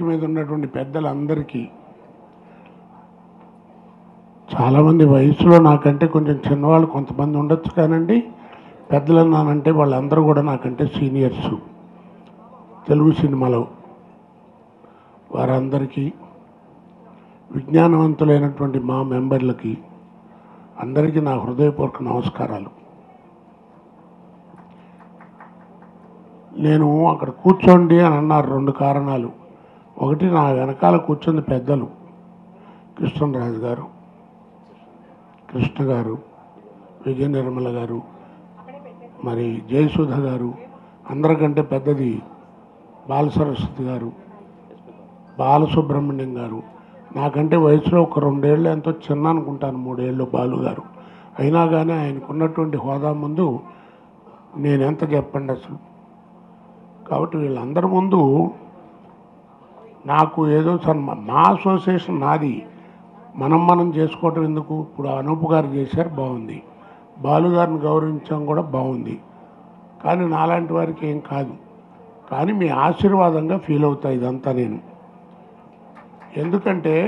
మీద ఉన్నటువంటి పెద్దలందరికీ చాలామంది వయసులో నాకంటే కొంచెం చిన్నవాళ్ళు కొంతమంది ఉండొచ్చు కానండి పెద్దలు అన్నానంటే వాళ్ళందరూ కూడా నాకంటే సీనియర్స్ తెలుగు సినిమాలో వారందరికీ విజ్ఞానవంతులైనటువంటి మా మెంబర్లకి అందరికీ నా హృదయపూర్వక నమస్కారాలు నేను అక్కడ కూర్చోండి అని అన్నారు రెండు కారణాలు ఒకటి నా వెనకాల కూర్చుంది పెద్దలు కృష్ణరాజు గారు కృష్ణ గారు విజయ నిర్మల గారు మరి జయసుధ గారు అందరికంటే పెద్దది బాల సరస్వతి గారు బాలసుబ్రహ్మణ్యం గారు నాకంటే వయసులో ఒక రెండేళ్ళు ఎంతో చిన్న అనుకుంటాను మూడేళ్ళు బాలు గారు అయినా కానీ ఆయనకున్నటువంటి హోదా ముందు నేను ఎంత చెప్పండి అసలు కాబట్టి వీళ్ళందరి ముందు నాకు ఏదో సన్మా మా అసోసియేషన్ నాది మనం మనం చేసుకోవటం ఎందుకు ఇప్పుడు అనూప్ గారు చేశారు బాగుంది బాలు గారిని గౌరవించడం కూడా బాగుంది కానీ నాలాంటి వారికి ఏం కాదు కానీ మీ ఆశీర్వాదంగా ఫీల్ అవుతా ఇదంతా నేను ఎందుకంటే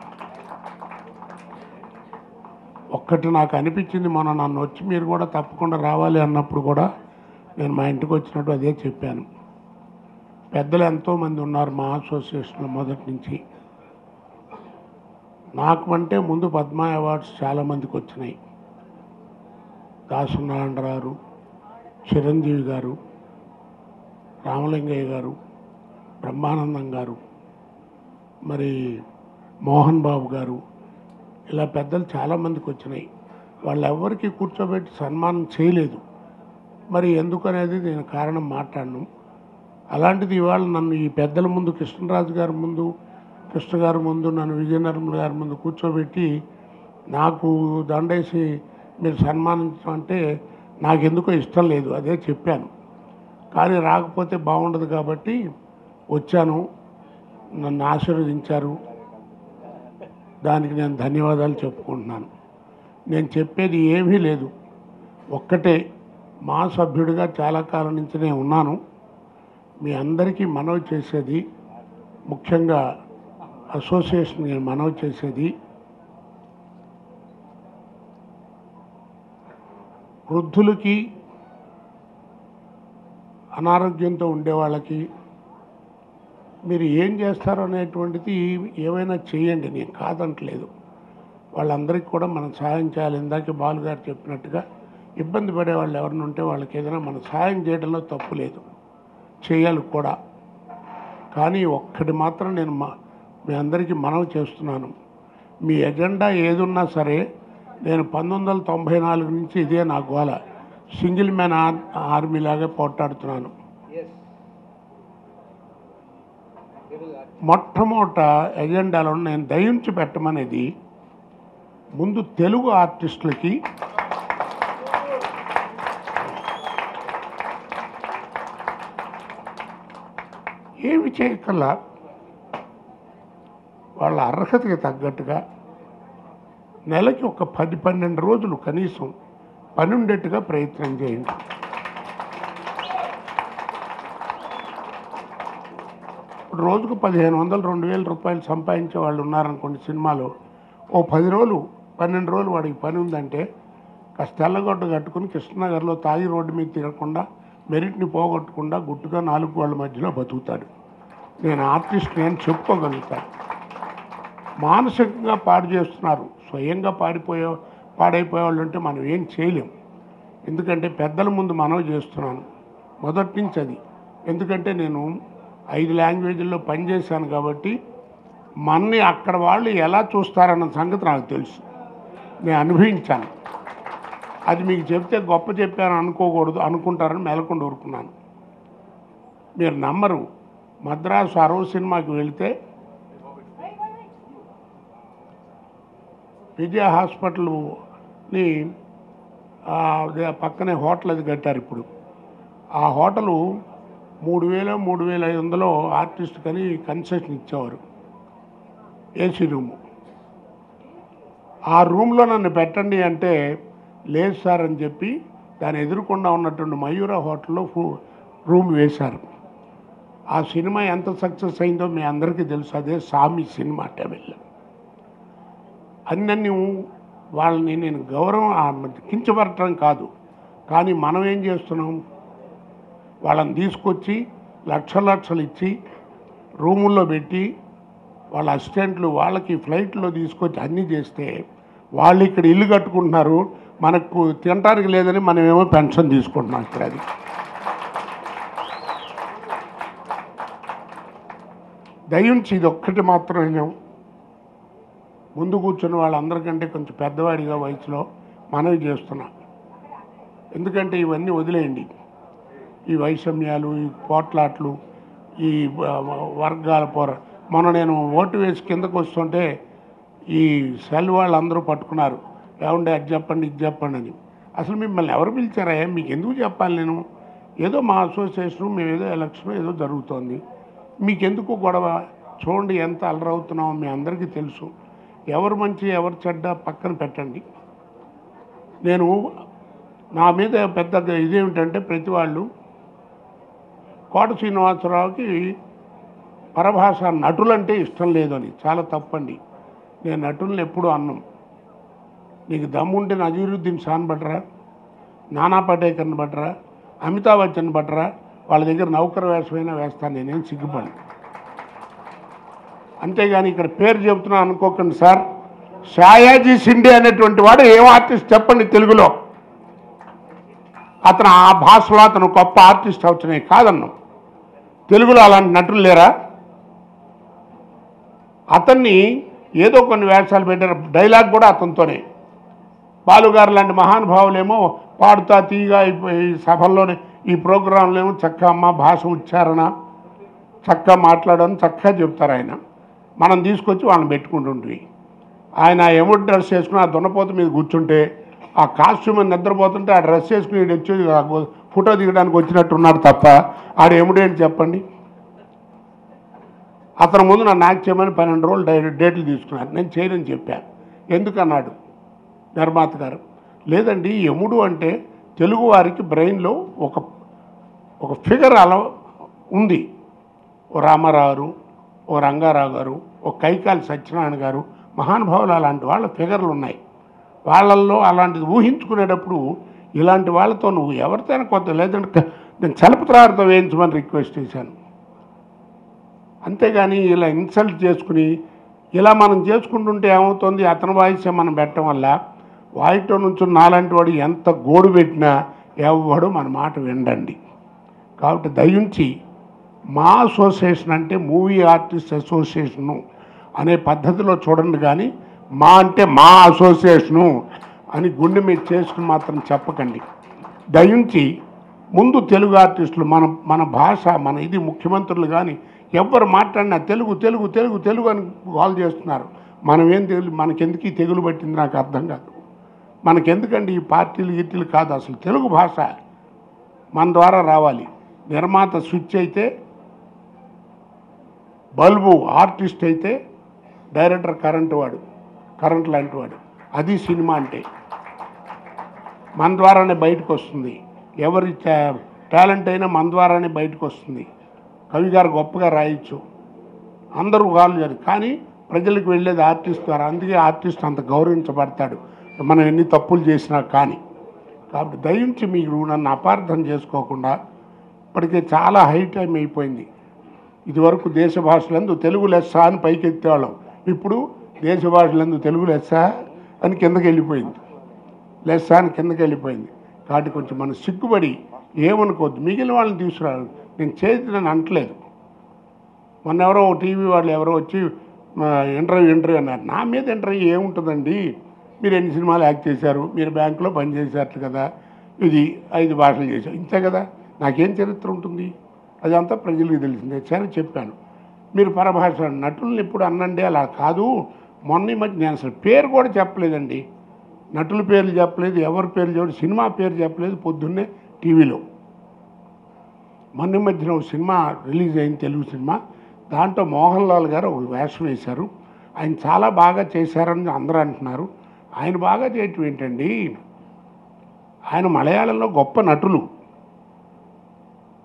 ఒక్కటి నాకు అనిపించింది మొన్న నన్ను వచ్చి మీరు కూడా తప్పకుండా రావాలి అన్నప్పుడు కూడా నేను మా ఇంటికి వచ్చినట్టు అదే చెప్పాను పెద్దలు ఎంతోమంది ఉన్నారు మా అసోసియేషన్లో మొదటి నుంచి నాకు అంటే ముందు పద్మ అవార్డ్స్ చాలామందికి వచ్చినాయి దాసనారాయణ గారు చిరంజీవి గారు రామలింగయ్య గారు బ్రహ్మానందం గారు మరి మోహన్ బాబు గారు ఇలా పెద్దలు చాలామందికి వచ్చినాయి వాళ్ళెవ్వరికీ కూర్చోబెట్టి సన్మానం చేయలేదు మరి ఎందుకు అనేది నేను కారణం మాట్లాడను అలాంటిది ఇవాళ నన్ను ఈ పెద్దల ముందు కృష్ణరాజు గారి ముందు కృష్ణ గారి ముందు నన్ను విజయనగరం గారి ముందు కూర్చోబెట్టి నాకు దండేసి మీరు సన్మానించడం అంటే నాకెందుకో ఇష్టం లేదు అదే చెప్పాను కానీ రాకపోతే బాగుండదు కాబట్టి వచ్చాను నన్ను ఆశీర్వదించారు దానికి నేను ధన్యవాదాలు చెప్పుకుంటున్నాను నేను చెప్పేది ఏమీ లేదు ఒక్కటే మా సభ్యుడిగా చాలా కాలం నుంచి నేను ఉన్నాను మీ అందరికీ మనవి చేసేది ముఖ్యంగా అసోసియేషన్ నేను మనవి చేసేది వృద్ధులకి అనారోగ్యంతో ఉండే వాళ్ళకి మీరు ఏం చేస్తారు అనేటువంటిది ఏమైనా చేయండి నేను కాదంటలేదు వాళ్ళందరికీ కూడా మనం సహాయం చేయాలి ఇందాక బాలు గారు చెప్పినట్టుగా ఇబ్బంది పడే వాళ్ళు ఎవరిని ఉంటే వాళ్ళకి ఏదైనా మనం సహాయం చేయడంలో తప్పు లేదు చేయాలి కూడా కానీ ఒక్కటి మాత్రం నేను మా మీ అందరికీ మనవి చేస్తున్నాను మీ ఎజెండా ఏదున్నా సరే నేను పంతొమ్మిది వందల తొంభై నాలుగు నుంచి ఇదే నా గోల సింగిల్ మ్యాన్ ఆర్ ఆర్మీ లాగా పోట్లాడుతున్నాను మొట్టమొదట ఎజెండాలో నేను దయించి పెట్టమనేది ముందు తెలుగు ఆర్టిస్టులకి ఏమి చేయకల్లా వాళ్ళ అర్హతకి తగ్గట్టుగా నెలకి ఒక పది పన్నెండు రోజులు కనీసం పని ఉండేట్టుగా ప్రయత్నం చేయండి ఇప్పుడు రోజుకు పదిహేను వందలు రెండు వేల రూపాయలు సంపాదించే వాళ్ళు ఉన్నారనుకోండి సినిమాలో ఓ పది రోజులు పన్నెండు రోజులు వాడికి పని ఉందంటే కాస్త తెల్లగొడ్డ కట్టుకుని కృష్ణనగర్లో తాగి రోడ్డు మీద తిరగకుండా మెరిట్ని పోగొట్టకుండా గుట్టుగా నాలుగు వాళ్ళ మధ్యలో బతుకుతాడు నేను ఆర్టిస్ట్ నేను చెప్పుకోగలుగుతాను మానసికంగా పాడు చేస్తున్నారు స్వయంగా పాడిపోయే పాడైపోయే వాళ్ళు ఉంటే మనం ఏం చేయలేం ఎందుకంటే పెద్దల ముందు మనవి చేస్తున్నాను మొదటి నుంచి అది ఎందుకంటే నేను ఐదు లాంగ్వేజ్ల్లో పనిచేశాను కాబట్టి మన్ని అక్కడ వాళ్ళు ఎలా చూస్తారన్న సంగతి నాకు తెలుసు నేను అనుభవించాను అది మీకు చెప్తే గొప్ప చెప్పాను అనుకోకూడదు అనుకుంటారని మెలకుండా ఊరుకున్నాను మీరు నమ్మరు మద్రాసు అరవ సినిమాకి వెళితే విజయ హాస్పిటల్ని ఆ, అదే పక్కనే హోటల్ అది కట్టారు ఇప్పుడు ఆ హోటలు మూడు వేల మూడు వేల ఐదు వందలు ఆర్టిస్ట్ కని కన్సెషన్ ఇచ్చేవారు ఏసీ రూము ఆ రూమ్లో నన్ను పెట్టండి అంటే లేదు సార్ అని చెప్పి దాని ఎదురుకుండా ఉన్నటువంటి మయూర హోటల్లో ఫు- రూమ్ వేశారు ఆ సినిమా ఎంత సక్సెస్ అయిందో మీ అందరికీ తెలుసు అదే సామి సినిమా టెమిల్ అన్నీ వాళ్ళని నేను గౌరవం ఆ కించపరచడం కాదు కానీ మనం ఏం చేస్తున్నాం వాళ్ళని తీసుకొచ్చి లక్ష లక్షలు ఇచ్చి రూముల్లో పెట్టి వాళ్ళ అసిస్టెంట్లు వాళ్ళకి ఫ్లైట్లో తీసుకొచ్చి అన్నీ చేస్తే వాళ్ళు ఇక్కడ ఇల్లు కట్టుకుంటున్నారు మనకు తినటానికి లేదని మనమేమో పెన్షన్ తీసుకుంటున్నాం ఇక్కడ అది దయించి ఇది ఒక్కటి మాత్రమే నేను ముందు కూర్చున్న వాళ్ళందరికంటే కొంచెం పెద్దవాడిగా వయసులో మనవి చేస్తున్నా ఎందుకంటే ఇవన్నీ వదిలేయండి ఈ వైషమ్యాలు ఈ పోట్లాట్లు ఈ ఆ, వర్గాల పోర మొన్న నేను ఓటు వేసి కిందకు వస్తుంటే ఈ సెల్ వాళ్ళు అందరూ పట్టుకున్నారు ఏమంటే అది చెప్పండి ఇది చెప్పండి అని అసలు మిమ్మల్ని ఎవరు పిలిచారా మీకు ఎందుకు చెప్పాలి నేను ఏదో మా అసోసియేషన్ మేము ఏదో ఎలక్షన్ ఏదో జరుగుతోంది మీకెందుకు గొడవ చూడండి ఎంత అలరవుతున్నామో మీ అందరికీ తెలుసు ఎవరు మంచి ఎవరు చెడ్డ పక్కన పెట్టండి నేను నా మీద పెద్ద ఇదేమిటంటే ప్రతి వాళ్ళు కోట శ్రీనివాసరావుకి పరభాష నటులంటే ఇష్టం లేదని చాలా తప్పండి నేను నటులను ఎప్పుడూ అన్నం నీకు దమ్ముంటే నజీరుద్దీన్ షాన్ బట్రా నానా పటేకర్ని బట్రా అమితాబ్ బచ్చన్ బట్రా వాళ్ళ దగ్గర నౌకర్ వేషమైనా వేస్తాను నేనేం సిగ్గుపడి అంతేగాని ఇక్కడ పేరు చెబుతున్నా అనుకోకండి సార్ షాయాజీ సిండే అనేటువంటి వాడు ఏం ఆర్టిస్ట్ చెప్పండి తెలుగులో అతను ఆ భాషలో అతను గొప్ప ఆర్టిస్ట్ అవుతున్నాయి కాదన్ను తెలుగులో అలాంటి నటులు లేరా అతన్ని ఏదో కొన్ని వేషాలు పెట్టారు డైలాగ్ కూడా అతనితోనే బాలుగారు లాంటి మహానుభావులేమో పాడుతా తీగా ఈ సభల్లోనే ఈ ప్రోగ్రాంలేమో చక్క అమ్మ భాష ఉచ్చారణ చక్కగా మాట్లాడని చక్కగా చెప్తారు ఆయన మనం తీసుకొచ్చి వాళ్ళని పెట్టుకుంటుంటివి ఆయన ఎముడు డ్రెస్ వేసుకుని ఆ దున్నపోత మీద కూర్చుంటే ఆ కాస్ట్యూమ్ నిద్రపోతుంటే ఆ డ్రెస్ వేసుకుని ఈడు వచ్చి ఆ ఫోటో దిగడానికి వచ్చినట్టున్నాడు తప్ప ఆడు ఎముడేంటి చెప్పండి అతని ముందు నన్ను యాక్ట్ చేయమని పన్నెండు రోజులు డై డేట్లు తీసుకున్నాను నేను చేయనని చెప్పాను ఎందుకన్నాడు నిర్మాత గారు లేదండి యముడు అంటే తెలుగు వారికి బ్రెయిన్లో ఒక ఒక ఫిగర్ అలా ఉంది ఓ రామారావు గారు ఓ రంగారావు గారు ఓ కైకాలి సత్యనారాయణ గారు మహానుభావులు అలాంటి వాళ్ళ ఫిగర్లు ఉన్నాయి వాళ్ళల్లో అలాంటిది ఊహించుకునేటప్పుడు ఇలాంటి వాళ్ళతో నువ్వు ఎవరితోనైనా కొత్త లేదంటే క- నేను చలపత్రాలతో వేయించమని రిక్వెస్ట్ చేశాను అంతేగాని ఇలా ఇన్సల్ట్ చేసుకుని ఇలా మనం చేసుకుంటుంటే ఏమవుతుంది అతని వాయిసే మనం పెట్టడం వల్ల వాయిట్లో నుంచి నాలాంటి వాడు ఎంత గోడు పెట్టినా ఎవడు మన మాట వినండి కాబట్టి దయించి మా అసోసియేషన్ అంటే మూవీ ఆర్టిస్ట్ అసోసియేషను అనే పద్ధతిలో చూడండి కానీ మా అంటే మా అసోసియేషను అని గుండె మీద చేసుకుని మాత్రం చెప్పకండి దయించి ముందు తెలుగు ఆర్టిస్టులు మన మన భాష మన ఇది ముఖ్యమంత్రులు కానీ ఎవరు మాట్లాడినా తెలుగు తెలుగు తెలుగు తెలుగు అని కాల్ చేస్తున్నారు మనం ఏం తెలుగు మనకెందుకు ఈ తెగులు పట్టింది నాకు అర్థం కాదు మనకెందుకండి ఈ పార్టీలు గీర్టీలు కాదు అసలు తెలుగు భాష మన ద్వారా రావాలి నిర్మాత స్విచ్ అయితే బల్బు ఆర్టిస్ట్ అయితే డైరెక్టర్ కరెంట్ వాడు కరెంట్ లాంటి వాడు అది సినిమా అంటే మన ద్వారానే బయటకు వస్తుంది ఎవరి టా- టాలెంట్ అయినా మన ద్వారానే బయటకు వస్తుంది కవి గారు గొప్పగా రాయొచ్చు అందరూ వాళ్ళు చేయాలి కానీ ప్రజలకు వెళ్ళేది ఆర్టిస్ట్ ద్వారా అందుకే ఆర్టిస్ట్ అంత గౌరవించబడతాడు మనం ఎన్ని తప్పులు చేసినా కానీ కాబట్టి దయించి మీరు నన్ను అపార్థం చేసుకోకుండా ఇప్పటికే చాలా హై టైం అయిపోయింది ఇదివరకు దేశ భాషలందు తెలుగు లెస్స అని పైకి ఎత్తేవాళ్ళం ఇప్పుడు దేశ భాషలందు తెలుగు లెస్స అని కిందకి వెళ్ళిపోయింది లెస్స అని కిందకి వెళ్ళిపోయింది కాబట్టి కొంచెం మనం సిగ్గుపడి ఏమనుకోవద్దు మిగిలిన వాళ్ళని తీసుకురావాలి నేను చేతి నేను అంటలేదు మొన్న ఎవరో ఓ టీవీ వాళ్ళు ఎవరో వచ్చి ఆ, ఇంటర్వ్యూ ఇంటర్వ్యూ అన్నారు నా మీద ఇంటర్వ్యూ ఏముంటుందండి మీరు ఎన్ని సినిమాలు యాక్ట్ చేశారు మీరు బ్యాంకులో పనిచేశారు కదా ఇది ఐదు భాషలు చేశారు ఇంతే కదా నాకేం చరిత్ర ఉంటుంది అదంతా ప్రజలకు తెలిసిందే సరే చెప్పాను మీరు పరభాష నటుల్ని ఇప్పుడు అన్నండి అలా కాదు మొన్న ఈ మధ్య నేను అసలు పేరు కూడా చెప్పలేదండి నటుల పేర్లు చెప్పలేదు ఎవరి పేర్లు చెప్పలేదు సినిమా పేరు చెప్పలేదు పొద్దున్నే టీవీలో మొన్న ఈ మధ్యన ఒక సినిమా రిలీజ్ అయింది తెలుగు సినిమా దాంట్లో మోహన్ లాల్ గారు ఒక వేషం వేశారు ఆయన చాలా బాగా చేశారని అందరూ అంటున్నారు ఆయన బాగా చేయటం ఏంటండి ఆయన మలయాళంలో గొప్ప నటులు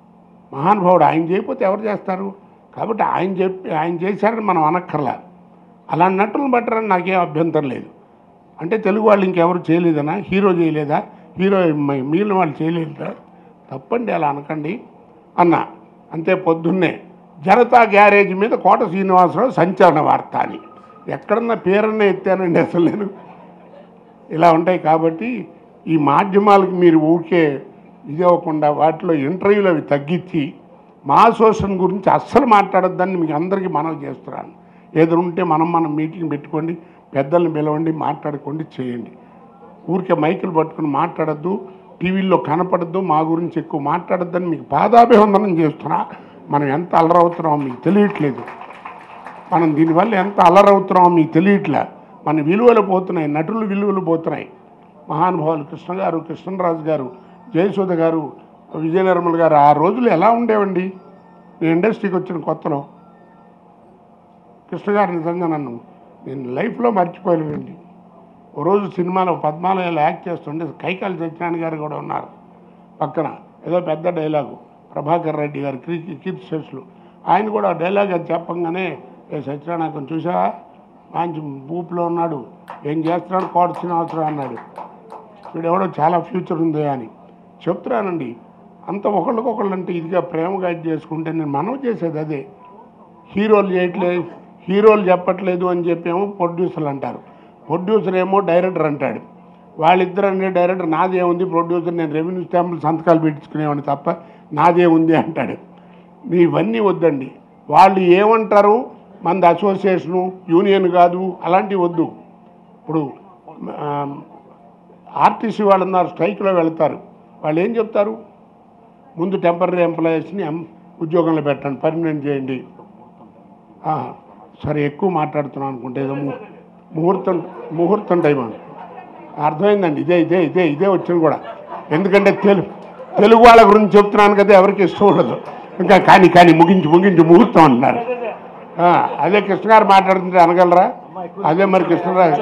మహానుభావుడు ఆయన చేయకపోతే ఎవరు చేస్తారు కాబట్టి ఆయన చెప్పి ఆయన చేశారని మనం అనక్కర్లా అలాంటి నటులను బట్టరని నాకేం అభ్యంతరం లేదు అంటే తెలుగు వాళ్ళు ఇంకెవరు చేయలేదనా హీరో చేయలేదా హీరో మ- మిగిలిన వాళ్ళు చేయలేదా తప్పండి అలా అనకండి అన్న అంతే పొద్దున్నే జనతా గ్యారేజ్ మీద కోట శ్రీనివాసరావు సంచలన వార్త అని ఎక్కడన్నా పేరన్నా ఎత్తానండి అసలు నేను ఇలా ఉంటాయి కాబట్టి ఈ మాధ్యమాలకు మీరు ఊరికే ఇది అవ్వకుండా వాటిలో ఇంటర్వ్యూలు అవి తగ్గించి మా అసోసియేషన్ గురించి అస్సలు మాట్లాడొద్దని మీకు అందరికీ మనవి చేస్తున్నాను ఏదైనా ఉంటే మనం మనం మీటింగ్ పెట్టుకోండి పెద్దల్ని పిలవండి మాట్లాడుకోండి చేయండి ఊరికే మైకులు పట్టుకుని మాట్లాడద్దు టీవీల్లో కనపడద్దు మా గురించి ఎక్కువ మాట్లాడొద్దని మీకు పాదాభివందనం చేస్తున్నా మనం ఎంత అలరవుతున్నామో మీకు తెలియట్లేదు మనం దీనివల్ల ఎంత అల్లరవుతున్నామో మీకు తెలియట్లే మన విలువలు పోతున్నాయి నటులు విలువలు పోతున్నాయి మహానుభావులు కృష్ణ గారు కృష్ణరాజు గారు జయసుధ గారు విజయ నిర్మల్ గారు ఆ రోజులు ఎలా ఉండేవండి నేను ఇండస్ట్రీకి వచ్చిన కొత్తలో కృష్ణ గారు నిజంగా నన్ను నేను లైఫ్లో మర్చిపోలేనండి ఓ రోజు సినిమాలో పద్మాలయాలు యాక్ట్ చేస్తుంటే కైకాలి సత్యనారాయణ గారు కూడా ఉన్నారు పక్కన ఏదో పెద్ద డైలాగు ప్రభాకర్ రెడ్డి గారు కీర్తి కీర్తి శేషులు ఆయన కూడా ఆ డైలాగ్ అది చెప్పంగానే ఏ సత్యనారాయణ కొంచెం చూసావా మంచి ఊపులో ఉన్నాడు ఏం చేస్తున్నాడు కోట శ్రీనివాసరావు అన్నాడు వీడెవడో చాలా ఫ్యూచర్ ఉంది అని చెప్తున్నానండి అంత ఒకళ్ళకొకళ్ళు అంటే ఇదిగా ప్రేమగా ఇది చేసుకుంటే నేను మనవి చేసేది అదే హీరోలు చేయట్లేదు హీరోలు చెప్పట్లేదు అని చెప్పేమో ప్రొడ్యూసర్లు అంటారు ప్రొడ్యూసర్ ఏమో డైరెక్టర్ అంటాడు వాళ్ళిద్దరు అంటే డైరెక్టర్ నాదే ఉంది ప్రొడ్యూసర్ నేను రెవెన్యూ స్టాంపులు సంతకాలు పెట్టించుకునేవాడిని తప్ప నాదే ఉంది అంటాడు మీ ఇవన్నీ వద్దండి వాళ్ళు ఏమంటారు మనది అసోసియేషను యూనియన్ కాదు అలాంటివి వద్దు ఇప్పుడు ఆ, ఆర్టీసీ వాళ్ళు ఉన్నారు స్ట్రైక్లో వెళ్తారు వాళ్ళు ఏం చెప్తారు ముందు టెంపరీ ఎంప్లాయీస్ని ఎం- ఉద్యోగంలో పెట్టండి పర్మనెంట్ చేయండి ఆ, సరే ఎక్కువ మాట్లాడుతున్నాను అనుకుంటే ఏదో ము- ముహూర్తం ముహూర్తం టైం అని అర్థమైందండి ఇదే ఇదే ఇదే ఇదే వచ్చింది కూడా ఎందుకంటే తెలు తెలుగు వాళ్ళ గురించి చెప్తున్నాను కదా ఎవరికి ఇష్టం ఉండదు ఇంకా కానీ కానీ ముగించి ముగించి ముహూర్తం అంటున్నారు ఆ, అదే కృష్ణ గారు మాట్లాడుతుంటే అనగలరా అదే మరి కృష్ణరాజు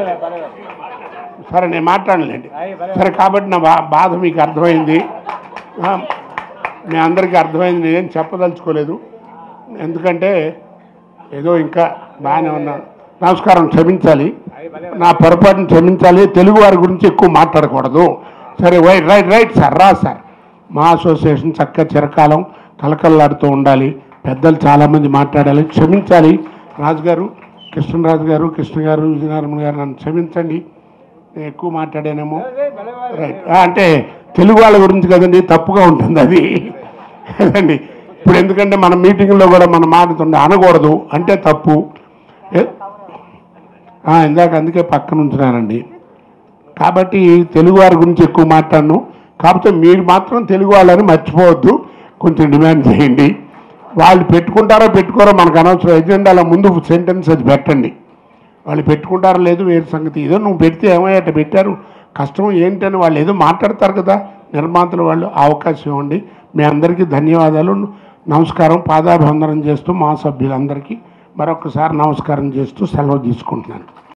సరే నేను మాట్లాడలేండి సరే కాబట్టి నా బా బాధ మీకు అర్థమైంది ఆ, మీ అందరికీ అర్థమైంది నేనేం చెప్పదలుచుకోలేదు ఎందుకంటే ఏదో ఇంకా బాగానే ఉన్నాను నమస్కారం క్షమించాలి నా పొరపాటును క్షమించాలి తెలుగు వారి గురించి ఎక్కువ మాట్లాడకూడదు సరే వై రైట్ రైట్ సార్ రా సార్ మా అసోసియేషన్ చక్కగా చిరకాలం కలకల్లాడుతూ ఉండాలి పెద్దలు చాలామంది మాట్లాడాలి క్షమించాలి రాజు గారు కృష్ణరాజు గారు కృష్ణ గారు విజయనారాయణ గారు నన్ను క్షమించండి నేను ఎక్కువ మాట్లాడానేమో రైట్ ఆ, అంటే తెలుగు వాళ్ళ గురించి కదండి తప్పుగా ఉంటుంది అది కదండి ఇప్పుడు ఎందుకంటే మన మీటింగ్లో కూడా మనం మాట్లాడుతుండే అనకూడదు అంటే తప్పు ఏ- ఆ, ఇందాక అందుకే పక్కన ఉంచున్నానండి కాబట్టి తెలుగు వారి గురించి ఎక్కువ మాట్లాడను కాకపోతే మీరు మాత్రం తెలుగు వాళ్ళని మర్చిపోవద్దు కొంచెం డిమాండ్ చేయండి వాళ్ళు పెట్టుకుంటారో పెట్టుకోరో మనకు అనవసరం ఎజెండాల ముందు సెంటెన్స్ అది పెట్టండి వాళ్ళు పెట్టుకుంటారో లేదు వేరే సంగతి ఏదో నువ్వు పెడితే ఏమయ్యట పెట్టారు కష్టం ఏంటని వాళ్ళు ఏదో మాట్లాడతారు కదా నిర్మాతలు వాళ్ళు ఆ అవకాశం ఇవ్వండి మీ అందరికీ ధన్యవాదాలు నమస్కారం పాదాభివందనం చేస్తూ మా సభ్యులందరికీ మరొకసారి నమస్కారం చేస్తూ సెలవు తీసుకుంటున్నాను